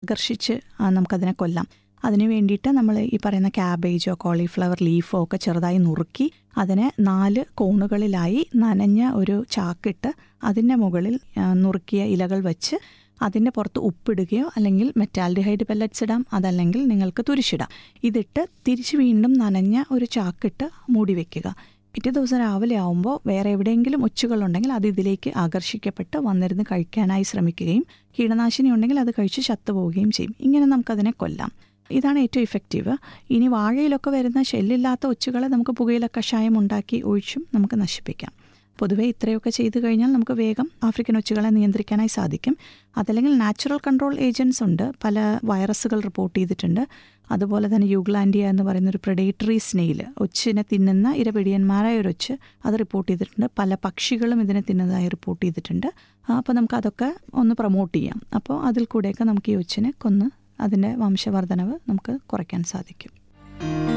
ആകർഷിച്ച് ആ, നമുക്കതിനെ കൊല്ലാം അതിന് വേണ്ടിയിട്ട് നമ്മൾ ഈ പറയുന്ന ക്യാബേജോ കോളിഫ്ലവർ ലീഫോ ഒക്കെ ചെറുതായി നുറുക്കി അതിനെ നാല് കോണുകളിലായി നനഞ്ഞ ഒരു ചാക്കിട്ട് അതിൻ്റെ മുകളിൽ ആ, നുറുക്കിയ ഇലകൾ വെച്ച് അതിൻ്റെ പുറത്ത് ഉപ്പിടുകയോ അല്ലെങ്കിൽ മെറ്റാൽഡിഹൈഡ് പെല്ലറ്റ്സ് ഇടാം അതല്ലെങ്കിൽ നിങ്ങൾക്ക് തുരിശിടാം ഇതിട്ട് തിരിച്ച് വീണ്ടും നനഞ്ഞ ഒരു ചാക്കിട്ട് മൂടി വെക്കുക പിറ്റേ ദിവസം രാവിലെ ആവുമ്പോൾ വേറെ എവിടെയെങ്കിലും ഒച്ചുകളുണ്ടെങ്കിൽ അത് ഇതിലേക്ക് ആകർഷിക്കപ്പെട്ട് വന്നിരുന്ന് കഴിക്കാനായി ശ്രമിക്കുകയും കീടനാശിനി ഉണ്ടെങ്കിൽ അത് കഴിച്ച് ചത്തുപോവുകയും ചെയ്യും ഇങ്ങനെ നമുക്കതിനെ കൊല്ലാം ഇതാണ് ഏറ്റവും ഇഫക്റ്റീവ് ഇനി വാഴയിലൊക്കെ വരുന്ന ഷെല്ലില്ലാത്ത ഒച്ചുകളെ നമുക്ക് പുകയില കഷായം ഉണ്ടാക്കി ഒഴിച്ചും നമുക്ക് നശിപ്പിക്കാം പൊതുവേ ഇത്രയൊക്കെ ചെയ്തു കഴിഞ്ഞാൽ നമുക്ക് വേഗം ആഫ്രിക്കൻ ഒച്ചുകളെ നിയന്ത്രിക്കാനായി സാധിക്കും അതല്ലെങ്കിൽ നാച്ചുറൽ കൺട്രോൾ ഏജൻസ് ഉണ്ട് പല വൈറസുകൾ റിപ്പോർട്ട് ചെയ്തിട്ടുണ്ട് അതുപോലെ തന്നെ യൂഗ്ലാൻഡിയ എന്ന് പറയുന്ന ഒരു പ്രഡേറ്ററി സ്നെയിൽ ഒച്ചിനെ തിന്നുന്ന ഇരപിടിയന്മാരായ ഒരു ഒച്ച് അത് റിപ്പോർട്ട് ചെയ്തിട്ടുണ്ട് പല പക്ഷികളും ഇതിനെ തിന്നതായി റിപ്പോർട്ട് ചെയ്തിട്ടുണ്ട് അപ്പോൾ നമുക്ക് അതൊക്കെ ഒന്ന് പ്രൊമോട്ട് ചെയ്യാം അപ്പോൾ അതിൽ കൂടെയൊക്കെ നമുക്ക് ഈ ഒച്ചിനെ കൊന്ന് അതിൻ്റെ വംശവർധനവ് നമുക്ക് കുറയ്ക്കാൻ സാധിക്കും